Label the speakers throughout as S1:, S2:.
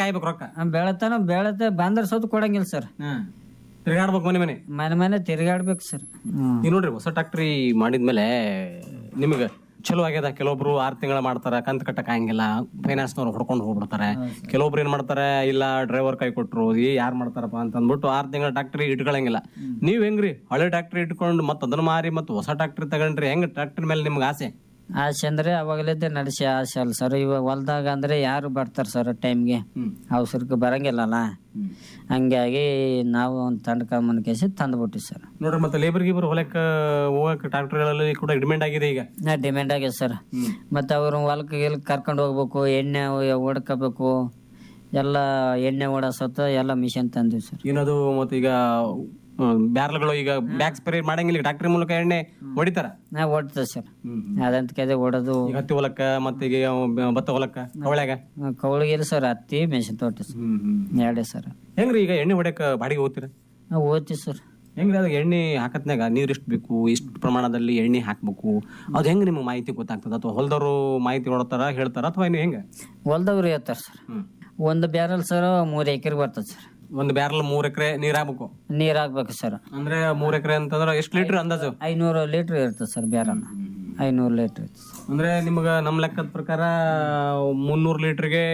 S1: ಕಾಯ್ಬೇಕು ರೊಕ್ಕ
S2: ಬೆಳತನ ಬೆಳತ ಬಂದ್ರ ಸತ್ ಕೊಡಂಗಿಲ್ಲ ಸರ್
S1: ತಿರ್ಗಾಡ್ಬೇಕು ಮನೆ ಮನೆ
S2: ಮನೆ ಮನೆ ತಿರ್ಗಾಡ್ಬೇಕು ಸರ್ ಹ್ಮ್
S1: ಈಗ ನೋಡ್ರಿ ಹೊಸ ಟ್ಯಾಕ್ಟ್ರಿ ಮಾಡಿದ್ಮೇಲೆ ನಿಮಗೆ ಚಲೋ ಆಗ್ಯದ ಕೆಲವೊಬ್ರು ಆರ್ ತಿಂಗಳ ಮಾಡ್ತಾರ ಕಂತ್ ಕಟ್ಟಕ್ ಆಗಂಗಿಲ್ಲ ಫೈನಾನ್ಸ್ನವ್ರು ಹೊಡ್ಕೊಂಡು ಹೋಗ್ಬಿಡ್ತಾರೆ ಕೆಲವೊಬ್ರು ಏನ್ ಮಾಡ್ತಾರೆ ಇಲ್ಲ ಡ್ರೈವರ್ ಕೈ ಕೊಟ್ರು ಈ ಯಾರು ಮಾಡ್ತಾರಪ್ಪ ಅಂತ ಅಂದ್ಬಿಟ್ಟು ಆರ್ ತಿಂಗಳ ಟ್ಯಾಕ್ಟ್ರಿ ಇಟ್ಕೊಳಂಗಿಲ್ಲ ನೀವ್ ಹೆಂಗ್ರಿ ಹಳೆ ಟ್ಯಾಕ್ಟ್ರಿ ಇಟ್ಕೊಂಡು ಮತ್ತ ಅದನ್ನ ಮಾರಿ ಮತ್ತ ಹೊಸ ಟ್ಯಾಕ್ಟ್ರಿ ತಗೊಂಡ್ರಿ ಹೆಂಗ್ ಟ್ಯಾಕ್ಟ್ರಿ ಮೇಲೆ ನಿಮ್ಗೆ ಆಸೆ
S2: ಆಸೆ ಅಂದ್ರೆ ಅವಾಗಲಿದ್ದೆ ನಡೆಸಿ ಆಸೆ ಅಲ್ಲ ಸರ್ ಇವಾಗ ಹೊಲ್ದಾಗ ಅಂದ್ರೆ ಯಾರು ಬರ್ತಾರೆ ಸರ್ ಟೈಮ್ಗೆ ಅವಸರಕ್ಕೆ ಬರಂಗಿಲ್ಲಲ್ಲ ಹಂಗಾಗಿ ನಾವು ಒಂದು ತಂಡ ಮನ್ಕೇಸಿ ತಂದ್ಬಿಟ್ವಿ ಸರ್
S1: ನೋಡ್ರಿ ಮತ್ತೆ ಲೇಬರ್ ಗೀಬರ್ ಹೊಲಕ್ಕ ಹೋಗಕ್ ಟ್ಯಾಕ್ಟ್ರಿಗಳಲ್ಲಿ ಕೂಡ ಡಿಮ್ಯಾಂಡ್ ಆಗಿದೆ ಈಗ
S2: ನಾ ಡಿಮ್ಯಾಂಡ್ ಆಗ್ಯದ ಸರ್ ಮತ್ತು ಅವರು ಹೊಲಕ್ಕೆ ಗಿಲ್ಕ್ ಕರ್ಕೊಂಡು ಹೋಗ್ಬೇಕು ಎಣ್ಣೆ ಹೊಡ್ಕೋಬೇಕು ಎಲ್ಲ ಎಣ್ಣೆ ಓಡಸತ್ತ ಎಲ್ಲ ಮಿಷನ್ ತಂದಿವಿ ಸರ್
S1: ಏನದು ಮತ್ತೆ ಈಗ ಬ್ಯಾರ್ಲ್ಗಳು ಈಗ ಬ್ಯಾಕ್ ಸ್ಪ್ರೇ ಮಾಡಂಗಿಲ್ಲ ಟ್ಯಾಕ್ಟ್ರಿ ಮೂಲಕ ಎಣ್ಣೆ ಹೊಡಿತಾರ
S2: ನಾ ಓಡ್ತದೆ ಸರ್ ಅದಂತ ಕದೆ ಓಡೋದು
S1: ಈಗ ಹತ್ತಿ ಹೊಲಕ್ಕ ಮತ್ತೆ ಈಗ ಭತ್ತ ಹೊಲಕ್ಕ ಕವಳ್ಯಾಗ
S2: ಕೌಳಿಗಿಲ್ಲ ಸರ್ ಹತ್ತಿ ಮೆಣಸಿನ ತೋಟ ಸರ್ ಎರಡೇ ಸರ್
S1: ಹೆಂಗ್ರಿ ಈಗ ಎಣ್ಣೆ ಹೊಡ್ಯಾಕ ಬಾಡಿಗೆ ಹೋಗ್ತೀರ
S2: ನಾವು ಓದ್ತೀವಿ ಸರ್
S1: ಹೆಂಗ್ರಿ ಅದು ಎಣ್ಣೆ ಹಾಕತ್ನಾಗ ನೀರ್ ಎಷ್ಟು ಬೇಕು ಎಷ್ಟು ಪ್ರಮಾಣದಲ್ಲಿ ಎಣ್ಣೆ ಹಾಕ್ಬೇಕು ಅದು ಹೆಂಗ್ ನಿಮ್ಗೆ ಮಾಹಿತಿ ಗೊತ್ತಾಗ್ತದ ಅಥವಾ ಹೊಲದವರು ಮಾಹಿತಿ ಕೊಡ್ತಾರ ಹೇಳ್ತಾರ ಅಥವಾ ಏನು ಹೆಂಗ
S2: ಹೊಲ್ದವ್ರು ಹೇಳ್ತಾರೆ ಸರ್ ಒಂದು ಬ್ಯಾರಲ್ ಸರ್ ಮೂರು ಎಕರೆ ಬರ್ತದೆ ಸರ್
S1: ಒಂದು ಬ್ಯಾರಲ್ ಮೂರ್ ಎಕರೆ ನೀರ್ ಹಾಕ್ಬೇಕು
S2: ನೀರು ಹಾಕ್ಬೇಕು ಸರ್
S1: ಅಂದ್ರೆ ಮೂರ್ ಎಕರೆ ಅಂತಂದ್ರೆ ಎಷ್ಟು ಲೀಟರ್ ಅಂದಾಜು
S2: ಐನೂರು ಲೀಟ್ರ್ ಇರ್ತದೆ ಸರ್ ಬ್ಯಾರಲ್ ಐನೂರು ಲೀಟ್ರ್ ಇರ್ತದೆ
S1: ಅಂದ್ರೆ ನಿಮ್ಗ ನಮ್ ಲೆಕ್ಕದ ಪ್ರಕಾರ ಮುನ್ನೂರು ಲೀಟರ್ಗೆ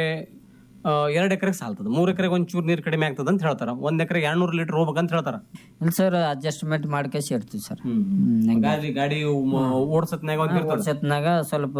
S1: ಎರಡ್ ಎಕರೆಗೆ ಸಾಲ್ತದ ಮೂರ್ ಎಕರೆಗೆ ಒಂಚೂರು ನೀರ್ ಕಡಿಮೆ ಆಗ್ತದ ಅಂತ ಹೇಳ್ತಾರ ಒಂದ್ ಎಕರೆಗೆ ಎರಡ್ನೂರು ಲೀಟರ್ ಹೋಗ್ಬೇಕಂತ ಹೇಳ್ತಾರ
S2: ಇಲ್ಲ ಸರ್ ಅಡ್ಜಸ್ಟ್ಮೆಂಟ್ ಮಾಡ್ಕೇಸಿ ಇರ್ತೀವಿ ಸರ್
S1: ಗಾಡಿ ಗಾಡಿ ಓಡ್ಸತ್ನಾಗ ಒಂದ್ ಇರ್ತದ
S2: ವರ್ಷತ್ನಾಗ ಸ್ವಲ್ಪ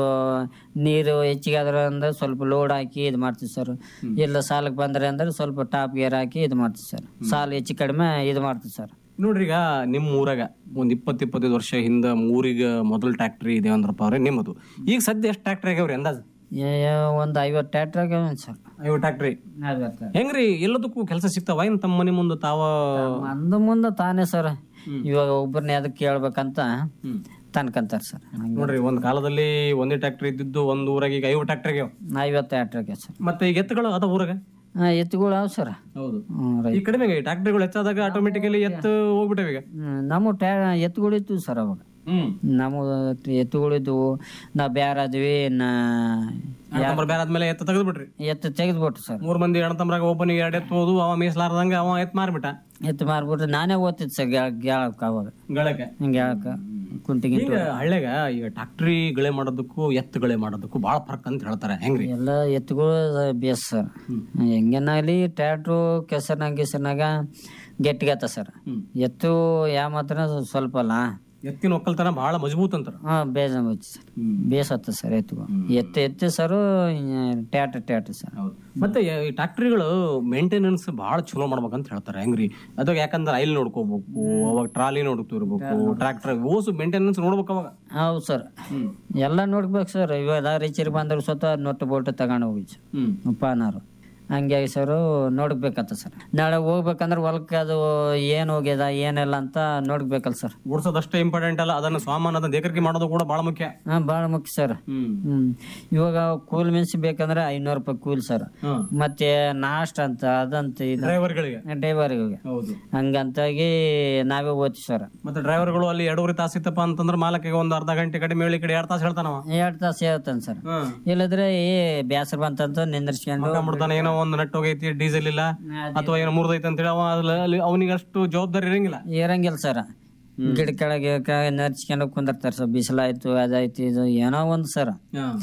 S2: ನೀರು ಹೆಚ್ಚಿಗೆ ಆದ್ರೆ ಅಂದ್ರೆ ಸ್ವಲ್ಪ ಲೋಡ್ ಹಾಕಿ ಇದು ಮಾಡ್ತೀವಿ ಸರ್ ಇಲ್ಲ ಸಾಲಕ್ಕೆ ಬಂದ್ರೆ ಅಂದ್ರೆ ಸ್ವಲ್ಪ ಟಾಪ್ ಗೇರ್ ಹಾಕಿ ಇದು ಮಾಡ್ತೀವಿ ಸರ್ ಸಾಲ ಹೆಚ್ಚು ಕಡಿಮೆ ಇದು ಮಾಡ್ತೀವಿ ಸರ್
S1: ನೋಡ್ರಿ ಈಗ ನಿಮ್ ಊರಾಗ ಒಂದ್ ಇಪ್ಪತ್ ಇಪ್ಪತ್ತೈದು ವರ್ಷ ಹಿಂದ ಊರಿಗೆ ಮೊದಲು ಟ್ಯಾಕ್ಟ್ರಿ ಇದೆ ಅಂದ್ರಪ್ಪ ಅವ್ರೆ ನಿಮ್ಮದು ಈಗ ಸದ್ಯ ಎಷ್ಟು ಟ್ಯಾಕ್ಟ್ರಿ ಆಗ್ಯಾವ್ರಿ ಅಂದಾಜ್
S2: ಒಂದು ಐವತ್ತು ಟ್ಯಾಕ್ಟ್ರಾಗ ಸರ್
S1: ಐವತ್ತು ಟ್ಯಾಕ್ಟ್ರಿ
S2: ಐವತ್ತು
S1: ಹೆಂಗ್ರಿ ಎಲ್ಲದಕ್ಕೂ ಕೆಲಸ ಸಿಗ್ತಾವ ಏನ್ ತಮ್ಮ ಮನೆ ಮುಂದೆ ತಾವ
S2: ಅಂದ ಮುಂದೆ ತಾನೇ ಸರ್ ಇವಾಗ ಒಬ್ಬರನ್ನ ಅದಕ್ಕೆ ಕೇಳ್ಬೇಕಂತ ತನ್ಕಂತಾರೆ ಸರ್
S1: ನೋಡ್ರಿ ಒಂದ್ ಕಾಲದಲ್ಲಿ ಒಂದೇ ಟ್ಯಾಕ್ಟ್ರಿ ಇದ್ದಿದ್ದು ಒಂದ್ ಊರಾಗ ಈಗ ಐವತ್ತು ಟ್ಯಾಕ್ಟ್ರಿ ಆಗ್ಯಾವ
S2: ಐವತ್ತು ಟ್ಯಾಕ್ಟ್ರಾಗ ಸರ್
S1: ಮತ್ತೆ ಈಗ ಎತ್ತುಗಳು ಅದ ಊರಾಗ
S2: ಎತ್ತುಗಳು ಅವ ಸರ್
S1: ಹೌದು
S2: ಹ್ಞೂ
S1: ಈ ಕಡಿಮೆ ಟ್ಯಾಕ್ಟ್ರಿಗಳು ಹೆಚ್ಚಾದಾಗ ಆಟೋಮೆಟಿಕಲಿ ಎತ್ತು ಹೋಗ್ಬಿಟ್ಟವೆ ಈಗ
S2: ನಮ್ಮ ಟ್ಯಾ ಎತ್ತುಗಳಿತ್ತು ಸರ್ ಅವಾಗ
S1: ಹ್ಮ್
S2: ನಮ್ಮ ಎತ್ತುಗಳಿದ್ವು ನಾವು ಬ್ಯಾರಾದ್ವಿ ನಾ
S1: ಅಣ್ಣತಮ್ಮರು ಬೇರೆ ಆದ್ಮೇಲೆ ಎತ್ತು ತೆಗೆದ್ಬಿಟ್ರಿ
S2: ಎತ್ತು ತೆಗೆದ್ಬಿಟ್ಟು ಸರ್
S1: ಮೂರ್ ಮಂದಿ ಅಣ್ಣತಮ್ಮರಾಗ ಒಬ್ಬನಿಗೆ ಎರಡು ಎತ್ತು ಹೋದು ಅವ ಮೀಸಲಾರ್ದಂಗ ಅವ ಎತ್ತು ಮಾರ್ಬಿಟ್ಟ
S2: ಎತ್ತು ಮಾರ್ಬಿಟ್ರೆ ನಾನೇ ಓದ್ತಿದ್ದೆ ಸರ್ ಗ್ಯಾಳಕ್ಕೆ ಅವಾಗ
S1: ಗಳಕ್ಕೆ
S2: ಗ್ಯಾಳಕ್ಕೆ ಕುಂಟಿಗೆ
S1: ಈಗ ಹಳ್ಳ್ಯಾಗ ಈಗ ಟ್ಯಾಕ್ಟ್ರಿ ಗಳೆ ಮಾಡೋದಕ್ಕೂ ಎತ್ತು ಗಳೆ ಮಾಡೋದಕ್ಕೂ ಬಾಳ ಫರ್ಕ್ ಅಂತ ಹೇಳ್ತಾರೆ ಹೆಂಗ್ರಿ
S2: ಎಲ್ಲ ಎತ್ತುಗಳು ಬೇಸ್ ಸರ್ ಹೆಂಗೇನಾಗಲಿ ಟ್ಯಾಟ್ರು ಕೆಸರ್ನಾಗ ಗಿಸರ್ನಾಗ ಗಟ್ಟಿಗತ್ತ ಸರ್ ಎತ್ತು ಯಾವ ಮಾತ್ರ ಸ್ವಲ್ಪ ಅಲ್ಲ
S1: ಎತ್ತಿನ ಒಕ್ಕಲ್ತನ ಬಹಳ ಮಜಬೂತ್ ಅಂತಾರ
S2: ಹಾ ಬೇಜ ಸರ್ ಬೇಸತ್ತ ಸರ್ ಎತ್ತುಗಳು ಎತ್ತು ಎತ್ತು ಸರ್ ಟ್ಯಾಟ್ ಟ್ಯಾಟ್ ಸರ್
S1: ಮತ್ತೆ ಈ ಟ್ಯಾಕ್ಟ್ರಿಗಳು ಮೇಂಟೆನೆನ್ಸ್ ಬಹಳ ಚಲೋ ಮಾಡ್ಬೇಕಂತ ಹೇಳ್ತಾರೆ ಹೆಂಗ್ರಿ ಅದಾಗ ಯಾಕಂದ್ರೆ ಐಲ್ ನೋಡ್ಕೋಬೇಕು ಅವಾಗ ಟ್ರಾಲಿ ನೋಡ್ತಿರ್ಬೇಕು ಟ್ರಾಕ್ಟರ್ ಓಸು ಮೇಂಟೆನೆನ್ಸ್ ನೋಡ್ಬೇಕು ಅವಾಗ
S2: ಹೌದು ಸರ್ ಎಲ್ಲ ನೋಡ್ಬೇಕು ಸರ್ ಇವಾಗ ರೀಚರ್ ಬಂದ್ರೆ ಸ್ವತಃ ನೊಟ್ಟು ಬೋಟು ತಗೊಂಡು ಹೋಗಿ ಸರ್ ಪಾನಾರು ಹಂಗಾಗಿ ಸರ್ ನೋಡ್ಬೇಕತ್ತ ಸರ್ ನಾಳೆ ಹೋಗ್ಬೇಕಂದ್ರೆ ಹೊಲಕ್ಕೆ ಅದು ಏನು ಹೋಗ್ಯದ ಏನಿಲ್ಲ ಅಂತ ನೋಡ್ಬೇಕಲ್ಲ ಸರ್
S1: ಓಡಿಸೋದಷ್ಟೇ ಇಂಪಾರ್ಟೆಂಟ್ ಅಲ್ಲ ಅದನ್ನ ಸಾಮಾನು ಅದನ್ನ ದೇಕರಿಕೆ ಮಾಡೋದು ಕೂಡ ಬಹಳ ಮುಖ್ಯ
S2: ಹಾ ಭಾಳ ಮುಖ್ಯ ಸರ್ ಹ್ಮ್ ಇವಾಗ ಕೂಲ್ ಮೆಣಸಿ ಬೇಕಂದ್ರೆ ಐನೂರು ರೂಪಾಯಿ ಕೂಲ್ ಸರ್ ಮತ್ತೆ ನಾಷ್ಟ ಅಂತ ಅದಂತ ಇದು
S1: ಡ್ರೈವರ್ಗಳಿಗೆ
S2: ಡ್ರೈವರ್ಗೆ
S1: ಹೌದು
S2: ಹಂಗಂತಾಗಿ ನಾವೇ ಓದ್ತೀವಿ ಸರ್
S1: ಮತ್ತೆ ಡ್ರೈವರ್ಗಳು ಅಲ್ಲಿ ಎರಡೂವರೆ ತಾಸು ಇತ್ತಪ್ಪ ಅಂತಂದ್ರೆ ಮಾಲಕಿಗೆ ಒಂದು ಅರ್ಧ ಗಂಟೆ ಕಡಿಮೆ ಹೇಳಿ ಕಡೆ ಎರಡು ತಾಸು ಹೇಳ್ತಾನವ
S2: ಎರಡು ತಾಸು ಹೇಳ್ತಾನೆ ಸರ್ ಇಲ್ಲದ್ರೆ ಏ ಬೇಸರ ಬಂತಂತ ನಿಂದ್ರಿಸ್ಕೊಂಡು
S1: ಬಿಡ್ತಾನೆ ಏನೋ ಒಂದು ನೆಟ್ ಹೋಗೈತಿ ಡೀಸೆಲ್ ಇಲ್ಲ ಅಥವಾ ಏನೋ ಮುರಿದೈತೆ ಅಂತೇಳಿ ಅವ ಅಲ್ಲಿ ಅವನಿಗೆ ಅಷ್ಟು ಜವಾಬ್ದಾರಿ ಇರಂಗಿಲ್ಲ
S2: ಇರಂಗಿಲ್ಲ ಸರ್ ಗಿಡ ಕೆಳಗೆ ನರ್ಚ್ಕೊಂಡು ಕುಂದಿರ್ತಾರೆ ಸರ್ ಬಿಸಿಲಾಯ್ತು ಅದಾಯ್ತು ಇದು ಏನೋ ಒಂದು ಸರ್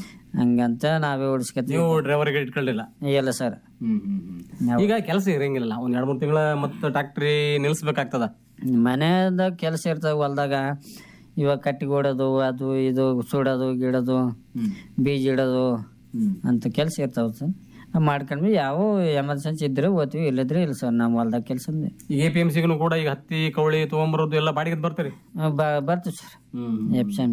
S2: ಹಂಗಂತ ನಾವೇ ಓಡಿಸ್ಕೊತೀವಿ
S1: ನೀವು ಡ್ರೈವರ್ಗೆ ಇಟ್ಕೊಳ್ಳಿಲ್ಲ
S2: ಇಲ್ಲ ಸರ್
S1: ಈಗ ಕೆಲಸ ಇರಂಗಿಲ್ಲ ಒಂದ್ ಎರಡ್ ಮೂರ್ ತಿಂಗಳ ಮತ್ತೆ ಟ್ಯಾಕ್ಟ್ರಿ ನಿಲ್ಸ್ಬೇಕಾಗ್ತದ
S2: ಮನೆಯಿಂದ ಕೆಲಸ ಇರ್ತಾವ ಹೊಲ್ದಾಗ ಇವಾಗ ಕಟ್ಟಿಗೊಡೋದು ಅದು ಇದು ಸುಡೋದು ಗಿಡೋದು ಬೀಜ ಇಡೋದು ಅಂತ ಕೆಲಸ ಇರ್ತಾವ ಸರ್ ನಾವ್ ಮಾಡ್ಕೊಂಡ್ವಿ ಯಾವ ಎಮರ್ಜೆನ್ಸಿ ಇದ್ರೆ ಓದ್ತೀವಿ ಇಲ್ಲದ್ರೆ ಇಲ್ಲ ಸರ್ ನಮ್ಮ ಹೊಲ್ದಾಗ ಕೆಲಸ
S1: ಈಗ ಎ ಪಿ ಎಂ ಸಿಗೂ ಕೂಡ ಈಗ ಹತ್ತಿ ಕವಳಿ ತೊಗೊಂಬರೋದು ಎಲ್ಲ ಬಾಡಿಗೆ ಬರ್ತೀರಿ
S2: ಬರ್ತೀವಿ ಸರ್ ಎಪ್ಸಮ್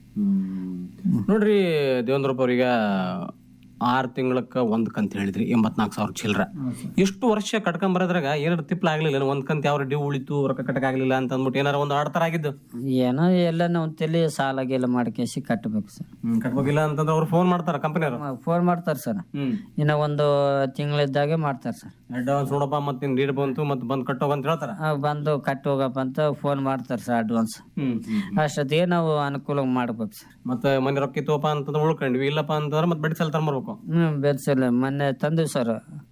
S1: ನೋಡ್ರಿ ದೇವೇಂದ್ರಪ್ಪ ಅವ್ರೀಗ ಆರು ತಿಂಗಳಕ್ಕ ಒಂದ್ ಕಂತ್ ಹೇಳಿದ್ರಿ ಎಂಬತ್ನಾಲ್ಕು ಸಾವಿರ ಚಿಲ್ಲರ ಎಷ್ಟು ವರ್ಷ ಕಟ್ಕೊಂಡ್ ಬರೋದ್ರಾಗ ಏನಾರು ತಿಪ್ಲ ಆಗ್ಲಿಲ್ಲ ಒಂದ್ ಕಂತ್ ಯಾವ ಡ್ಯೂ ಉಳಿತು ರೊಕ್ಕ ಕಟ್ಟಕ್ ಆಗ್ಲಿಲ್ಲ ಅಂತ ಅಂದ್ಬಿಟ್ಟು ಏನಾರ ಒಂದು ಆಡ್ತಾರ ಆಗಿದ್ದು
S2: ಏನೋ ಎಲ್ಲ ನಾವು ತಲೆ ಸಾಲ ಗೀಲ ಮಾಡ್ಕೇಸಿ ಕಟ್ಟಬೇಕು ಸರ್
S1: ಕಟ್ಬೇಕಿಲ್ಲ ಅಂತಂದ್ರೆ ಅವ್ರು ಫೋನ್ ಮಾಡ್ತಾರ ಕಂಪನಿಯವರು
S2: ಫೋನ್ ಮಾಡ್ತಾರೆ ಸರ್ ಇನ್ನ ಒಂದು ತಿಂಗಳಿದ್ದಾಗೆ ಮಾಡ್ತಾರೆ ಸರ್
S1: ಅಡ್ವಾನ್ಸ್ ನೋಡಪ್ಪ ಮತ್ತೆ ನೀಡ್ ಬಂತು ಮತ್ತೆ ಬಂದ್ ಕಟ್ಟೋಗ ಅಂತ ಹೇಳ್ತಾರ
S2: ಆ, ಬಂದು ಕಟ್ಟಿ ಹೋಗಪ್ಪ ಅಂತ ಫೋನ್ ಮಾಡ್ತಾರೆ ಸರ್ ಅಡ್ವಾನ್ಸ್ ಅಷ್ಟೊತ್ತಿಗೆ ನಾವು ಅನುಕೂಲ ಮಾಡ್ಬೇಕು ಸರ್
S1: ಮತ್ತೆ ಮನೆ ರೊಕ್ಕ ಇತ್ತುವಪ್ಪ ಅಂತಂದ್ರೆ ಉಳ್ಕೊಂಡ್ವಿ ಇಲ್ಲಪ್ಪ ಅಂತಂದ್ರೆ ಮತ್ತೆ ಬಡ್ಡಿ ಸಲ ತಗೊಂಬರ್ಬೇಕು
S2: ಹ್ಮ್ ಬೆರ್ಸಲ್ಲ ಮೊನ್ನೆ ತಂದಿವಿ ಸರ್